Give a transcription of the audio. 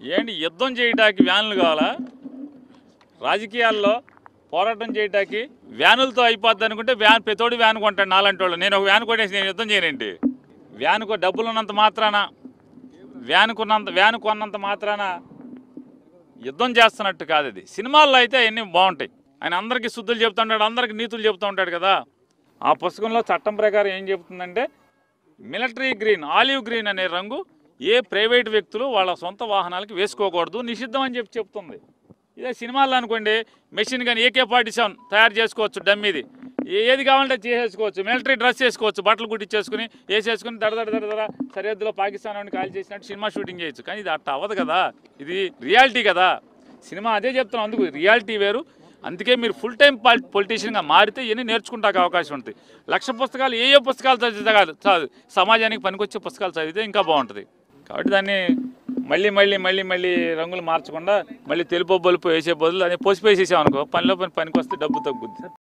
ఏంటి యుద్ధం చేయడానికి వ్యాన్లు కావాలా రాజకీయాల్లో పోరాటం చేయడానికి వ్యానులతో అయిపోద్ది అనుకుంటే వ్యాన్ ప్రతోడు వ్యాన్ కొంటాడు నాలంటి వాళ్ళు నేను ఒక వ్యాన్ కొనేసి నేను యుద్ధం చేయనండి వ్యాన్కు డబ్బులు ఉన్నంత మాత్రాన వ్యాన్ కొన్నంత వ్యాన్ కొన్నంత మాత్రాన యుద్ధం చేస్తున్నట్టు కాదు అది సినిమాల్లో అయితే అవన్నీ బాగుంటాయి ఆయన అందరికీ శుద్ధులు చెప్తూ ఉంటాడు అందరికీ నీతులు చెప్తూ ఉంటాడు కదా ఆ పుస్తకంలో చట్టం ప్రకారం ఏం చెబుతుందంటే మిలిటరీ గ్రీన్ ఆలివ్ గ్రీన్ అనే రంగు ఏ ప్రైవేట్ వ్యక్తులు వాళ్ళ సొంత వాహనాలకి వేసుకోకూడదు నిషిద్ధం అని చెప్పి చెప్తుంది ఇదే సినిమాల్లో అనుకోండి మెషిన్ కానీ ఏకే ఫార్టీ సెవెన్ తయారు చేసుకోవచ్చు డమ్మీది ఏ- ఏది కావాలంటే చేసేసుకోవచ్చు మిలిటరీ డ్రెస్ వేసుకోవచ్చు బట్టలు కుట్టించేసుకుని వేసేసుకుని దడ దడ దడ దడ సరిహద్దులో పాకిస్తాన్ వాడిని కాల్ చేసినట్టు సినిమా షూటింగ్ చేయొచ్చు కానీ ఇది అట్ట అవ్వదు కదా ఇది రియాలిటీ కదా సినిమా అదే చెప్తున్నాం అందుకు రియాలిటీ వేరు అందుకే మీరు ఫుల్ టైం పొలిటీషియన్గా మారితే ఇవన్నీ నేర్చుకుంటాక అవకాశం ఉంటుంది లక్ష పుస్తకాలు ఏ ఏ పుస్తకాలు చదివితే కాదు చదువు సమాజానికి పనికొచ్చే పుస్తకాలు చదివితే ఇంకా బాగుంటుంది కాబట్టి దాన్ని మళ్ళీ మళ్ళీ మళ్ళీ మళ్ళీ రంగులు మార్చకుండా మళ్ళీ తెలుపు బలుపు వేసే బదులు దాన్ని పోసి వేసేసాం అనుకో పనిలో పని పనికి వస్తే డబ్బు తగ్గుద్ది